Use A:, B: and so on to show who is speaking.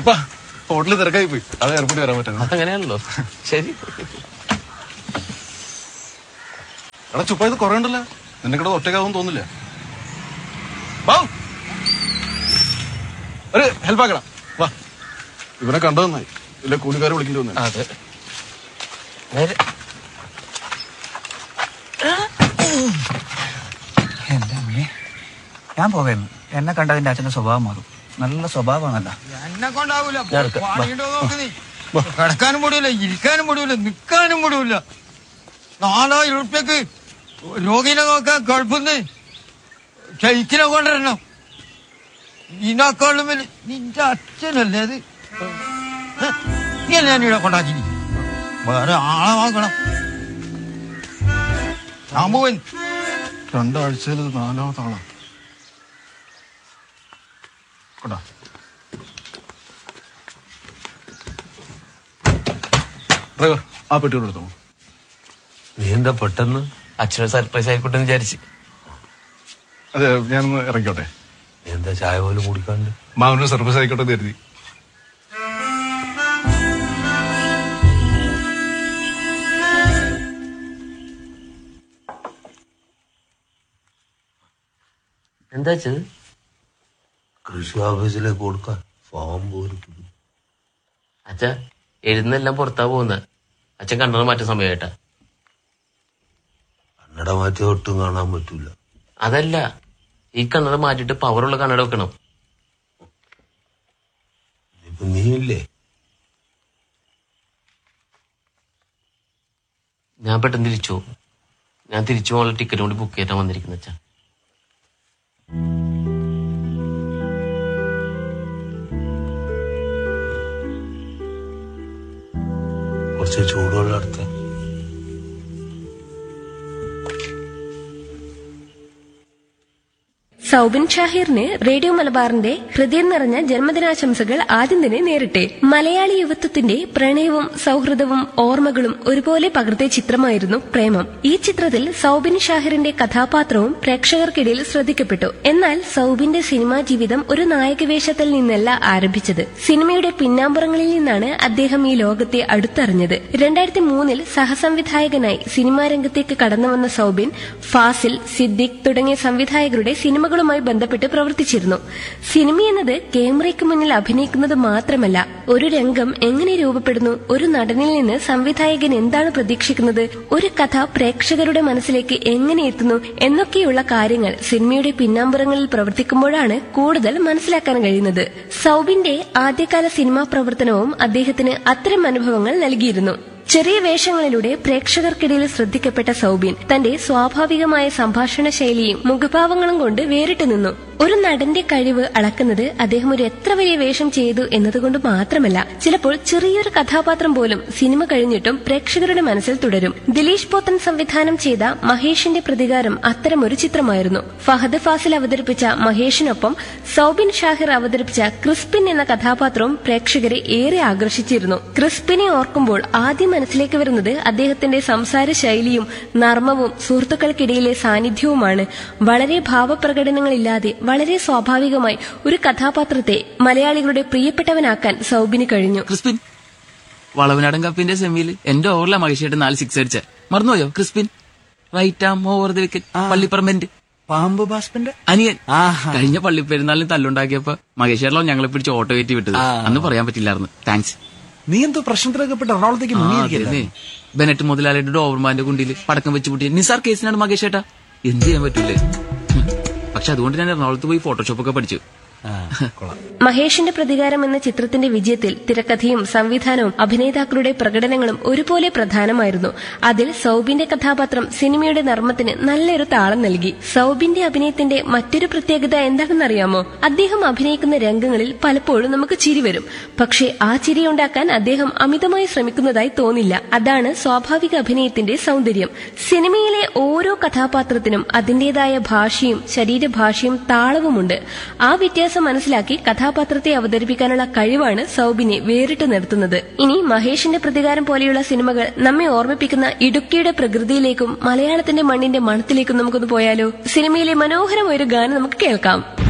A: ഇപ്പൊ ഹോട്ടലിൽ തിരക്കായി പോയി അത് എയർപോർട്ടിൽ വരാൻ പറ്റുന്നത്
B: അങ്ങനെയാണല്ലോ ശരി
A: എടാ ചുപ്പ ഇത് കുറെ ഉണ്ടല്ലോ നിന്നെ കൂടെ ഒറ്റക്കാവും തോന്നില്ല വാ. ഒരു ഹെൽപ്പ് ആക്കണം വാ ഇവനെ കണ്ടു നന്നായി ഇല്ല കൂലിക്കാരെ വിളിക്കേണ്ടി വന്നു
B: അതെ നേരെ
C: എന്റെ അമ്മേ ഞാൻ പോകായിരുന്നു എന്നെ കണ്ടതിന്റെ അച്ഛന്റെ സ്വഭാവം മാറും നല്ല സ്വഭാവമാണല്ലോ
D: എന്നെ കൊണ്ടാവൂല
B: ഞാൻ എടുക്കാം. വാ.
D: പണിയിട്ടോ നോക്ക് നീ കിടക്കാനും മുടിയില്ല ഇരിക്കാനും മുടിയില്ല നിക്കാനും മുടിയില്ല നാലായിരം ഉറുപ്പ്യക്ക് രോഗിനെ നോക്കാൻ ഗൾഫിന്ന് ഷെയ്ക്കിനെ കൊണ്ടുവരണം ഇതിനേക്കാളും വലിയ നിന്റെ അച്ഛനല്ലേ അത് ഹ്? നീ അല്ലേ എന്നെ ഇവിടെ കൊണ്ടാക്കി വേറെ ആളെ നോക്കണം ഞാൻ പോവൻ
A: രണ്ടാഴ്ചയിൽ ഇത് നാലാമത്തെ ആളാ കൊണ്ടാ ഡ്രൈവർ ആ പെട്ടിയോട് എടുത്തോ
B: നീ എന്താ പെട്ടെന്ന് അച്ഛന് സർപ്രൈസ് ആയിക്കോട്ടെ എന്ന് വിചാരിച്ച്
A: അതെ ഞാനൊന്ന് ഇറങ്ങിക്കോട്ടെ
B: നീ എന്താ ചായ പോലും കുടിക്കാണ്ട്
A: മാമനൊരു സർപ്രൈസ് ആയിക്കോട്ടെ എന്ന് കരുതി
B: എന്താ വെച്ചത്
E: കൃഷി ഓഫീസിലേക്ക് കൊടുക്കാൻ ഫോം പോലും
B: അച്ഛ എഴുന്നെല്ലാം പുറത്താ പോകുന്നത് അച്ഛൻ കണ്ണട മാറ്റ സമയമായിട്ടാ
E: കന്നഡ മാറ്റി ഒട്ടും കാണാൻ പറ്റൂല
B: അതല്ല ഈ കണ്ണട മാറ്റിയിട്ട് പവറുള്ള കണ്ണട വെക്കണം
E: ഇപ്പൊ നീയില്ലേ
B: ഞാൻ പെട്ടെന്ന് തിരിച്ചു പോകും ഞാൻ തിരിച്ചു പോകാനുള്ള ടിക്കറ്റ് കൂടി ബുക്ക് ചെയ്തിട്ടാ വന്നിരിക്കുന്നത് അച്ഛാ
E: കുറച്ച് ചൂടുവെള്ളം എടുത്ത
F: സൗബിൻ ഷാഹിറിന് റേഡിയോ മലബാറിന്റെ ഹൃദയം നിറഞ്ഞ ജന്മദിനാശംസകൾ ആദ്യം തന്നെ നേരിട്ടെ മലയാളി യുവത്വത്തിന്റെ പ്രണയവും സൗഹൃദവും ഓർമ്മകളും ഒരുപോലെ പകർത്തിയ ചിത്രമായിരുന്നു പ്രേമം ഈ ചിത്രത്തിൽ സൗബിൻ ഷാഹിറിന്റെ കഥാപാത്രവും പ്രേക്ഷകർക്കിടയിൽ ശ്രദ്ധിക്കപ്പെട്ടു എന്നാൽ സൗബിന്റെ സിനിമാ ജീവിതം ഒരു നായകവേഷത്തിൽ നിന്നല്ല ആരംഭിച്ചത് സിനിമയുടെ പിന്നാമ്പുറങ്ങളിൽ നിന്നാണ് അദ്ദേഹം ഈ ലോകത്തെ അടുത്തറിഞ്ഞത് രണ്ടായിരത്തി മൂന്നിൽ സഹസംവിധായകനായി സിനിമാ രംഗത്തേക്ക് കടന്നുവന്ന സൗബിൻ ഫാസിൽ സിദ്ദിഖ് തുടങ്ങിയ സംവിധായകരുടെ സിനിമകളുമായി ബന്ധപ്പെട്ട് പ്രവർത്തിച്ചിരുന്നു സിനിമ എന്നത് ക്യാമറയ്ക്ക് മുന്നിൽ അഭിനയിക്കുന്നത് മാത്രമല്ല ഒരു രംഗം എങ്ങനെ രൂപപ്പെടുന്നു ഒരു നടനിൽ നിന്ന് സംവിധായകൻ എന്താണ് പ്രതീക്ഷിക്കുന്നത് ഒരു കഥ പ്രേക്ഷകരുടെ മനസ്സിലേക്ക് എങ്ങനെ എത്തുന്നു എന്നൊക്കെയുള്ള കാര്യങ്ങൾ സിനിമയുടെ പിന്നാമ്പുറങ്ങളിൽ പ്രവർത്തിക്കുമ്പോഴാണ് കൂടുതൽ മനസ്സിലാക്കാൻ കഴിയുന്നത് സൗബിന്റെ ആദ്യകാല സിനിമാ പ്രവർത്തനവും അദ്ദേഹത്തിന് അത്തരം അനുഭവങ്ങൾ നൽകിയിരുന്നു ചെറിയ വേഷങ്ങളിലൂടെ പ്രേക്ഷകർക്കിടയിൽ ശ്രദ്ധിക്കപ്പെട്ട സൗബിൻ തന്റെ സ്വാഭാവികമായ സംഭാഷണ ശൈലിയും മുഖഭാവങ്ങളും കൊണ്ട് വേറിട്ട് നിന്നു ഒരു നടന്റെ കഴിവ് അളക്കുന്നത് അദ്ദേഹം ഒരു എത്ര വലിയ വേഷം ചെയ്തു എന്നതുകൊണ്ട് മാത്രമല്ല ചിലപ്പോൾ ചെറിയൊരു കഥാപാത്രം പോലും സിനിമ കഴിഞ്ഞിട്ടും പ്രേക്ഷകരുടെ മനസ്സിൽ തുടരും ദിലീഷ് പോത്തൻ സംവിധാനം ചെയ്ത മഹേഷിന്റെ പ്രതികാരം അത്തരമൊരു ചിത്രമായിരുന്നു ഫഹദ് ഫാസിൽ അവതരിപ്പിച്ച മഹേഷിനൊപ്പം സൗബിൻ ഷാഹിർ അവതരിപ്പിച്ച ക്രിസ്പിൻ എന്ന കഥാപാത്രവും പ്രേക്ഷകരെ ഏറെ ആകർഷിച്ചിരുന്നു ക്രിസ്പിനെ ഓർക്കുമ്പോൾ ആദ്യം മനസ്സിലേക്ക് വരുന്നത് അദ്ദേഹത്തിന്റെ സംസാര ശൈലിയും നർമ്മവും സുഹൃത്തുക്കൾക്കിടയിലെ സാന്നിധ്യവുമാണ് വളരെ ഭാവപ്രകടനങ്ങളില്ലാതെ വളരെ സ്വാഭാവികമായി ഒരു കഥാപാത്രത്തെ മലയാളികളുടെ പ്രിയപ്പെട്ടവനാക്കാൻ സൗബിന് കഴിഞ്ഞു
G: ക്രിസ്പിൻ വളവനാടൻ കപ്പിന്റെ സെമിയിൽ എന്റെ ഓവറിലെ മഹിഷയായിട്ട് നാല് സിക്സ് അടിച്ച മറന്നുപോയോ Crispin right arm over the wicket പള്ളിപ്പറമ്പന്റെ
C: പാമ്പ് ബാസ്പന്റെ
G: അനിയൻ കഴിഞ്ഞ പള്ളിപ്പെരുന്നാളിന് തല്ലുണ്ടാക്കിയപ്പോ മഹേഷേട്ടലോ ഞങ്ങളെ പിടിച്ച് ഓട്ടോ കയറ്റി വിട്ടത് അന്ന് പറയാൻ പറ്റില്ലായിരുന്നു താങ്ക്സ്
H: നീ എന്തോ പ്രശ്നത്തിലൊക്കെ പെട്ട് എറണാകുളത്തേക്ക് മുങ്ങിയിരിക്കല്ലേ
G: ബെനറ്റ് മുതലാളിയുടെ ഡോവർമാന്റെ കുണ്ടിയിൽ പടക്കം വെച്ച് പൂട്ടിയ നിസാർ കേസിനാണ് മഹേഷേട്ടാ എന്ത് ചെയ്യാൻ പറ്റൂലേ ഹും. പക്ഷെ അതുകൊണ്ട് ഞാൻ എറണാകുളത്ത് പോയി ഫോട്ടോഷോപ്പ് ഒക്കെ പഠിച്ചു
F: മഹേഷിന്റെ പ്രതികാരം എന്ന ചിത്രത്തിന്റെ വിജയത്തിൽ തിരക്കഥയും സംവിധാനവും അഭിനേതാക്കളുടെ പ്രകടനങ്ങളും ഒരുപോലെ പ്രധാനമായിരുന്നു അതിൽ സൗബിന്റെ കഥാപാത്രം സിനിമയുടെ നർമ്മത്തിന് നല്ലൊരു താളം നൽകി സൗബിന്റെ അഭിനയത്തിന്റെ മറ്റൊരു പ്രത്യേകത എന്താണെന്നറിയാമോ അദ്ദേഹം അഭിനയിക്കുന്ന രംഗങ്ങളിൽ പലപ്പോഴും നമുക്ക് ചിരി വരും പക്ഷേ ആ ചിരി ഉണ്ടാക്കാൻ അദ്ദേഹം അമിതമായി ശ്രമിക്കുന്നതായി തോന്നില്ല അതാണ് സ്വാഭാവിക അഭിനയത്തിന്റെ സൗന്ദര്യം സിനിമയിലെ ഓരോ കഥാപാത്രത്തിനും അതിന്റേതായ ഭാഷയും ശരീരഭാഷയും താളവുമുണ്ട് ആ വ്യത്യാസം മനസ്സിലാക്കി കഥാപാത്രത്തെ അവതരിപ്പിക്കാനുള്ള കഴിവാണ് സൗബിനെ വേറിട്ട് നിർത്തുന്നത് ഇനി മഹേഷിന്റെ പ്രതികാരം പോലെയുള്ള സിനിമകൾ നമ്മെ ഓർമ്മിപ്പിക്കുന്ന ഇടുക്കിയുടെ പ്രകൃതിയിലേക്കും മലയാളത്തിന്റെ മണ്ണിന്റെ മണത്തിലേക്കും നമുക്കൊന്ന് പോയാലോ സിനിമയിലെ മനോഹരമായ ഒരു ഗാനം നമുക്ക് കേൾക്കാം